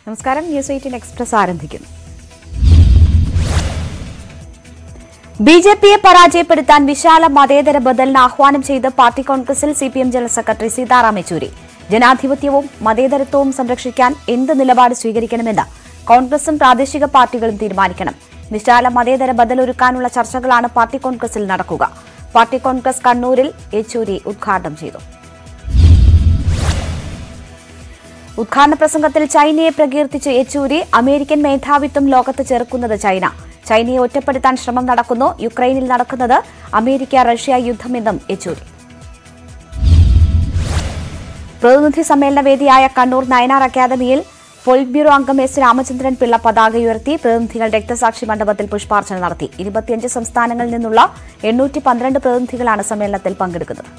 നമസ്കാരം news eighteen express ആരംഭിക്കുന്നു B J പിയെ പരാജയപ്പെടുത്താൻ വിശാല മതേതര ബദലിന് ആഹ്വാനം ചെയ്ത് പാർട്ടി കോൺഗ്രസിൽ C P M general secretary Sitaram Yechury ജനാധിപത്യവും മതേതരത്വവും സംരക്ഷിക്കാൻ എന്ത് നിലപാട് സ്വീകരിക്കണമെന്ന് കോൺഗ്രസും പ്രാദേശിക പാർട്ടികളും തീരുമാനിക്കണം വിശാല മതേതര ബദൽ ഒരുക്കാനുള്ള ചർച്ചകളാണ് പാർട്ടി കോൺഗ്രസിൽ നടക്കുക പാർട്ടി കോൺഗ്രസ് കണ്ണൂരിൽ യെച്ചൂരി ഉദ്ഘാടനം ചെയ്തു ഉദ്ഘാടന പ്രസംഗത്തിൽ ചൈനയെ പ്രകീർത്തിച്ച് യെച്ചൂരി അമേരിക്കൻ മേധാവിത്വം ലോകത്ത് ചെറുക്കുന്നത് ചൈന ചൈനയെ ഒറ്റപ്പെടുത്താൻ ശ്രമം നടക്കുന്നു യുക്രൈനിൽ നടക്കുന്നത് അമേരിക്ക റഷ്യ യുദ്ധമെന്നും യെച്ചൂരി പ്രതിനിധി സമ്മേളന വേദിയായ കണ്ണൂർ നയനാർ അക്കാദമിയിൽ പൊളിറ്റ് ബ്യൂറോ അംഗം എസ് രാമചന്ദ്രൻ പിള്ള പതാക ഉയർത്തി പ്രതിനിധികൾ രക്തസാക്ഷി മണ്ഡപത്തിൽ പുഷ്പാർച്ചന നടത്തി ഇരുപത്തിയഞ്ച് സംസ്ഥാനങ്ങളിൽ നിന്നുള്ള എണ്ണൂറ്റി പന്ത്രണ്ട് പ്രതിനിധികളാണ് സമ്മേളനത്തിൽ പങ്കെടുക്കുന്നത്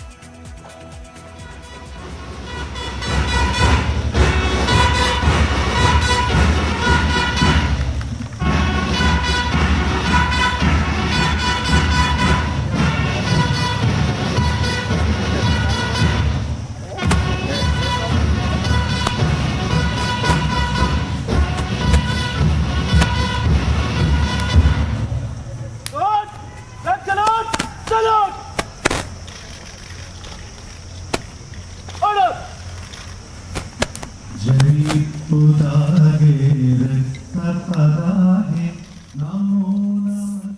Salute! Red salute! Salute! Order! जय पुतागे रक्तपदागे नमो नमः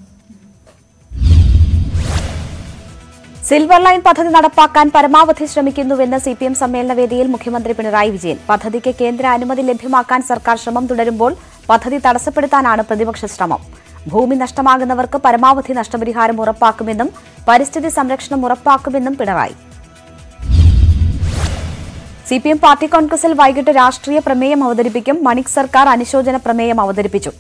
സിൽവർ ലൈൻ പദ്ധതി നടപ്പാക്കാൻ പരമാവധി ശ്രമിക്കുന്നുവെന്ന് സി പി എം സമ്മേളന വേദിയിൽ മുഖ്യമന്ത്രി പിണറായി വിജയൻ പദ്ധതിക്ക് കേന്ദ്ര അനുമതി ലഭ്യമാക്കാൻ സർക്കാർ ശ്രമം തുടരുമ്പോൾ പദ്ധതി തടസ്സപ്പെടുത്താനാണ് പ്രതിപക്ഷ ശ്രമം ഭൂമി നഷ്ടമാകുന്നവർക്ക് പരമാവധി നഷ്ടപരിഹാരം ഉറപ്പാക്കുമെന്നും പരിസ്ഥിതി സംരക്ഷണം ഉറപ്പാക്കുമെന്നും Pinarayi C P M party കോൺഗ്രസിൽ വൈകിട്ട് രാഷ്ട്രീയ പ്രമേയം അവതരിപ്പിക്കും മണിക് സർക്കാർ അനുശോചന പ്രമേയം അവതരിപ്പിച്ചു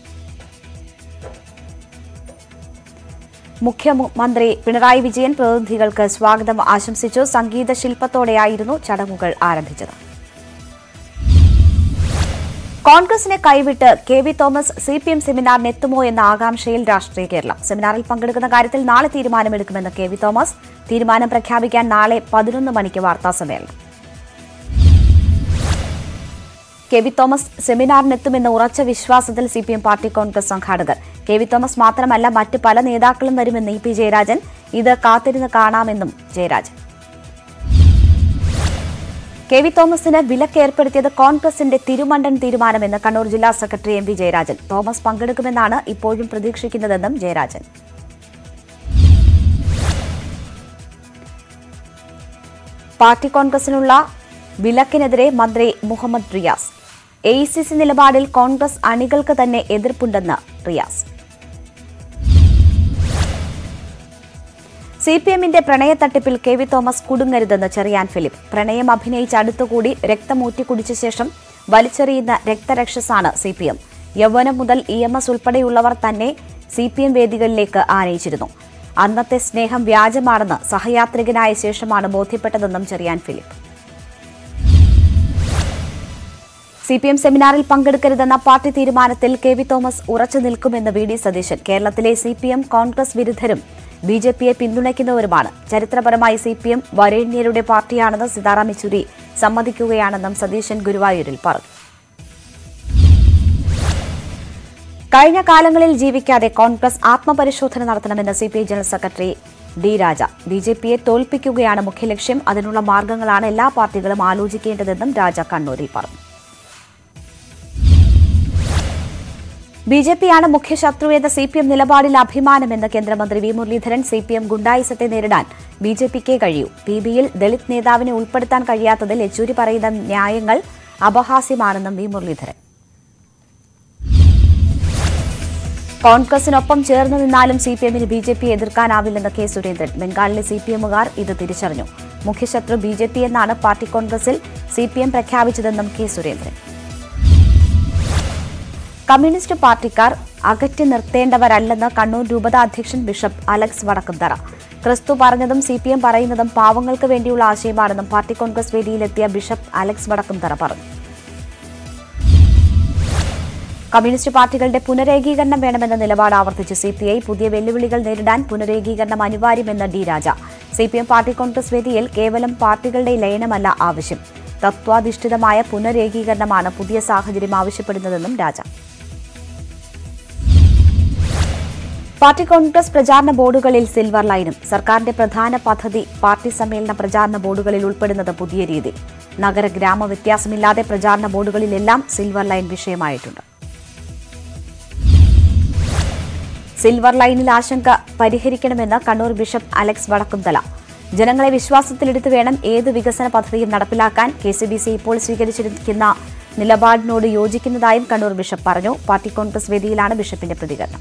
മുഖ്യമന്ത്രി പിണറായി വിജയൻ പ്രതിനിധികൾക്ക് സ്വാഗതം ആശംസിച്ചു സംഗീത ശില്പത്തോടെയായിരുന്നു ചടങ്ങുകൾ ആരംഭിച്ചത് കോൺഗ്രസിനെ കൈവിട്ട് K V Thomas C P M സെമിനാറിന് എത്തുമോ എന്ന ആകാംക്ഷയിൽ രാഷ്ട്രീയ കേരളം സെമിനാറിൽ പങ്കെടുക്കുന്ന കാര്യത്തിൽ നാളെ തീരുമാനമെടുക്കുമെന്ന് കെ വി തോമസ് തീരുമാനം പ്രഖ്യാപിക്കാൻ നാളെ പതിനൊന്ന് മണിക്ക് വാർത്താ സമ്മേളനം കെ വി തോമസ് സെമിനാറിനെത്തുമെന്ന ഉറച്ച വിശ്വാസത്തിൽ C P M party congress സംഘാടകർ കെ വി തോമസ് മാത്രമല്ല മറ്റ് പല നേതാക്കളും വരുമെന്ന് ഇ പി ജയരാജൻ ഇത് കാത്തിരുന്ന് കാണാമെന്നും ജയരാജൻ കെ വി തോമസിന് വിലക്ക് ഏർപ്പെടുത്തിയത് കോൺഗ്രസിന്റെ തിരുമണ്ടൻ തീരുമാനമെന്ന് കണ്ണൂർ ജില്ലാ secretary M V Jayarajan Thomas പങ്കെടുക്കുമെന്നാണ് ഇപ്പോഴും പ്രതീക്ഷിക്കുന്നതെന്നും ജയരാജൻ പാർട്ടി കോൺഗ്രസിനുള്ള വിലക്കിനെതിരെ മന്ത്രി Muhammad Riyas A C C നിലപാടിൽ കോൺഗ്രസ് അണികൾക്ക് തന്നെ എതിർപ്പുണ്ടെന്ന് റിയാസ് സി പി എമ്മിന്റെ പ്രണയത്തട്ടിപ്പിൽ കെ വി തോമസ് കുടുങ്ങരുതെന്ന് ചെറിയാൻ ഫിലിപ്പ് പ്രണയം അഭിനയിച്ച് അടുത്തുകൂടി രക്തമൂറ്റി കുടിച്ച ശേഷം വലിച്ചെറിയുന്ന രക്തരക്ഷസാണ് സി പി എം യൗവനം മുതൽ ഇ എം എസ് ഉൾപ്പെടെയുള്ളവർ തന്നെ സി പി എം വേദികളിലേക്ക് ആനയിച്ചിരുന്നു അന്നത്തെ സ്നേഹം വ്യാജമാണെന്ന് സഹയാത്രികനായ ശേഷമാണ് ബോധ്യപ്പെട്ടതെന്നും Cherian Philip C P M സെമിനാറിൽ പങ്കെടുക്കരുതെന്ന പാർട്ടി തീരുമാനത്തിൽ കെ വി തോമസ് ഉറച്ചു നിൽക്കുമെന്ന് വി ഡി സതീശൻ കേരളത്തിലെ സി പി എം കോൺഗ്രസ് വിരുദ്ധരും ബി ജെ പിയെ പിന്തുണയ്ക്കുന്നവരുമാണ് ചരിത്രപരമായി സി പി എം വരേണ്യരുടെ പാർട്ടിയാണെന്ന് സീതാറാം യെച്ചൂരി സമ്മതിക്കുകയാണെന്നും സതീശൻ ഗുരുവായൂരിൽ പറഞ്ഞു കഴിഞ്ഞ കാലങ്ങളിൽ ജീവിക്കാതെ കോൺഗ്രസ് ആത്മപരിശോധന നടത്തണമെന്ന് C P I general secretary D Raja B J പിയെ തോൽപ്പിക്കുകയാണ് മുഖ്യലക്ഷ്യം അതിനുള്ള മാർഗങ്ങളാണ് എല്ലാ പാർട്ടികളും ആലോചിക്കേണ്ടതെന്നും രാജ കണ്ണൂരിൽ പറഞ്ഞു ബി ജെ പിയാണ് മുഖ്യ ശത്രുവെന്ന സി പി എം നിലപാടിൽ അഭിമാനമെന്ന് കേന്ദ്രമന്ത്രി V Muraleedharan C P M ഗുണ്ടായിസത്തെ നേരിടാൻ ബി ജെ പിക്കേ കഴിയൂ പി ബിയിൽ ദളിത് നേതാവിനെ ഉൾപ്പെടുത്താൻ കഴിയാത്തതിൽ യെച്ചൂരി പറയുന്ന ന്യായങ്ങൾ അപഹാസ്യമാണെന്നും വി മുരളീധരൻ കോൺഗ്രസിനൊപ്പം ചേർന്ന് നിന്നാലും സി പി എമ്മിന് ബി ജെ പിയെ എതിർക്കാനാവില്ലെന്ന് കെ സുരേന്ദ്രൻ ബംഗാളിലെ സി പി എമ്മുകാർ ഇത് തിരിച്ചറിഞ്ഞു മുഖ്യശത്രു ബി ജെ പി എന്നാണ് പാർട്ടി കോൺഗ്രസിൽ സി പി എം പ്രഖ്യാപിച്ചതെന്നും കെ സുരേന്ദ്രൻ കമ്മ്യൂണിസ്റ്റ് പാർട്ടിക്കാർ അകറ്റി നിർത്തേണ്ടവരല്ലെന്ന് കണ്ണൂർ രൂപത അധ്യക്ഷൻ ബിഷപ്പ് അലക്സ് വടക്കുംതറ ക്രിസ്തു പറഞ്ഞതും സി പി എം പറയുന്നതും പാവങ്ങൾക്ക് വേണ്ടിയുള്ള ആശയമാണെന്നും പാർട്ടി കോൺഗ്രസ് വേദിയിലെത്തിയ ബിഷപ്പ് അലക്സ് വടക്കുംതറ പറഞ്ഞു കമ്മ്യൂണിസ്റ്റ് പാർട്ടികളുടെ പുനരേകീകരണം വേണമെന്ന നിലപാട് ആവർത്തിച്ച് സി പി ഐ പുതിയ വെല്ലുവിളികൾ നേരിടാൻ പുനരേകീകരണം അനിവാര്യമെന്ന് D Raja C P M party congress വേദിയിൽ കേവലം പാർട്ടികളുടെ ലയനമല്ല ആവശ്യം തത്വാധിഷ്ഠിതമായ പുനരേകീകരണമാണ് പുതിയ സാഹചര്യം ആവശ്യപ്പെടുന്നതെന്നും രാജ പാർട്ടി കോൺഗ്രസ് പ്രചാരണ ബോർഡുകളിൽ സിൽവർ ലൈനും സർക്കാരിന്റെ പ്രധാന പദ്ധതി പാർട്ടി സമ്മേളന പ്രചാരണ ബോർഡുകളിൽ ഉൾപ്പെടുന്നത് പുതിയ രീതി നഗര ഗ്രാമ വ്യത്യാസമില്ലാതെ പ്രചാരണ ബോർഡുകളിലെല്ലാം സിൽവർ ലൈൻ വിഷയമായിട്ടുണ്ട് സിൽവർ ലൈനിൽ ആശങ്ക പരിഹരിക്കണമെന്ന് കണ്ണൂർ ബിഷപ്പ് അലക്സ് വടക്കുംതല ജനങ്ങളെ വിശ്വാസത്തിലെടുത്ത് വേണം ഏത് വികസന പദ്ധതിയും നടപ്പിലാക്കാൻ കെ സി ബി സി ഇപ്പോൾ സ്വീകരിച്ചിരിക്കുന്ന നിലപാടിനോട് യോജിക്കുന്നതായും കണ്ണൂർ ബിഷപ്പ് പറഞ്ഞു പാർട്ടി കോൺഗ്രസ് വേദിയിലാണ് ബിഷപ്പിന്റെ പ്രതികരണം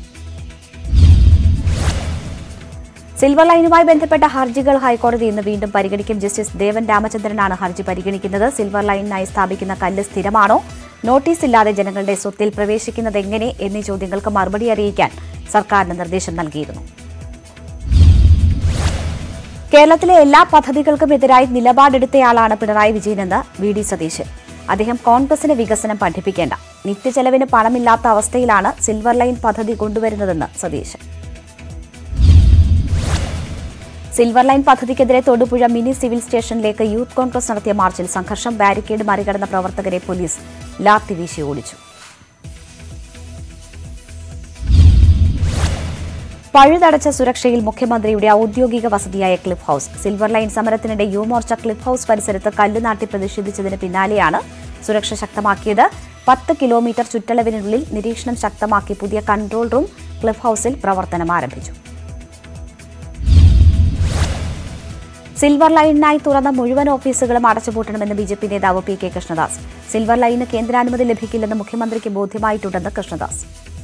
സിൽവർ ലൈനുമായി ബന്ധപ്പെട്ട ഹർജികൾ ഹൈക്കോടതി ഇന്ന് വീണ്ടും പരിഗണിക്കും ജസ്റ്റിസ് ദേവൻ രാമചന്ദ്രനാണ് ഹർജി പരിഗണിക്കുന്നത് സിൽവർ ലൈനിനായി സ്ഥാപിക്കുന്ന കല്ല് സ്ഥിരമാണോ നോട്ടീസ് ഇല്ലാതെ ജനങ്ങളുടെ സ്വത്തിൽ പ്രവേശിക്കുന്നത് എങ്ങനെ എന്നീ ചോദ്യങ്ങൾക്ക് മറുപടി അറിയിക്കാൻ സർക്കാരിന് നിർദ്ദേശം നൽകിയിരുന്നു കേരളത്തിലെ എല്ലാ പദ്ധതികൾക്കും എതിരായി നിലപാടെടുത്തയാളാണ് പിണറായി വിജയനെന്ന് വി ഡി സതീശൻ അദ്ദേഹം കോൺഗ്രസിന് വികസനം പഠിപ്പിക്കേണ്ട നിത്യചെലവിന് പണമില്ലാത്ത അവസ്ഥയിലാണ് സിൽവർ ലൈൻ പദ്ധതി കൊണ്ടുവരുന്നതെന്ന് സതീശൻ സിൽവർ ലൈൻ പദ്ധതിക്കെതിരെ തൊടുപുഴ മിനി സിവിൽ സ്റ്റേഷനിലേക്ക് യൂത്ത് കോൺഗ്രസ് നടത്തിയ മാർച്ചിൽ സംഘർഷം ബാരിക്കേഡ് മറികടന്ന പ്രവർത്തകരെ പോലീസ് ലാത്തി വീശി ഓടിച്ചു പഴുതടച്ച സുരക്ഷയിൽ മുഖ്യമന്ത്രിയുടെ ഔദ്യോഗിക വസതിയായ ക്ലിഫ് ഹൌസ് സിൽവർ ലൈൻ സമരത്തിനിടെ യുവമോർച്ച ക്ലിഫ് ഹൌസ് പരിസരത്ത് കല്ലുനാട്ടി പ്രതിഷേധിച്ചതിന് പിന്നാലെയാണ് സുരക്ഷ ശക്തമാക്കിയത് പത്ത് കിലോമീറ്റർ ചുറ്റളവിനുള്ളിൽ നിരീക്ഷണം ശക്തമാക്കി പുതിയ കൺട്രോൾ റൂം ക്ലിഫ് ഹൌസിൽ പ്രവർത്തനം ആരംഭിച്ചു സിൽവർ ലൈനിനായി തുറന്ന മുഴുവൻ ഓഫീസുകളും അടച്ചുപൂട്ടണമെന്ന് ബി ജെ പി നേതാവ് പി കെ കൃഷ്ണദാസ് സിൽവർ ലൈനിന് കേന്ദ്രാനുമതി ലഭിക്കില്ലെന്ന് മുഖ്യമന്ത്രിക്ക് ബോധ്യമായിട്ടുണ്ടെന്ന് കൃഷ്ണദാസ്